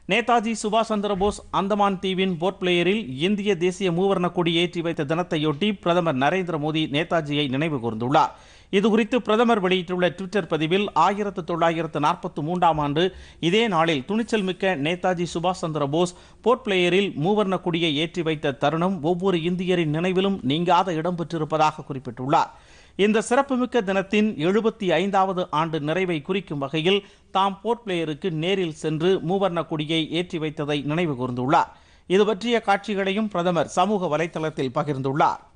நேதாஜி சுபாஷ் சந்திர போஸ் அந்தமான் தீவின் போர்ட் பிளேயரில் இந்திய தேசிய மூவர்ண கொடி ஏற்றி வைத்த தினத்தையொட்டி பிரதமர் நரேந்திர மோடி நேதாஜியை நினைவு கூர்ந்துள்ளார் இதுகுறித்து பிரதமர் வெளியிட்டுள்ள ட்விட்டர் பதிவில் ஆயிரத்து தொள்ளாயிரத்து நாற்பத்தி மூன்றாம் ஆண்டு இதே நாளில் துணிச்சல் மிக்க நேதாஜி சுபாஷ் சந்திர போஸ் போர்ட் பிளேயரில் மூவர்ண கொடியை ஏற்றி வைத்த தருணம் ஒவ்வொரு இந்தியரின் நினைவிலும் நீங்காத இடம் பெற்றிருப்பதாக குறிப்பிட்டுள்ளார் இந்த சிறப்புமிக்க தினத்தின் எழுபத்தி ஐந்தாவது ஆண்டு நிறைவை குறிக்கும் வகையில் தாம் போர்ட் பிளேயருக்கு நேரில் சென்று மூவர்ண கொடியை ஏற்றி வைத்ததை நினைவு கூர்ந்துள்ளார் இது பற்றிய காட்சிகளையும் பிரதமர் சமூக வலைதளத்தில் பகிர்ந்துள்ளார்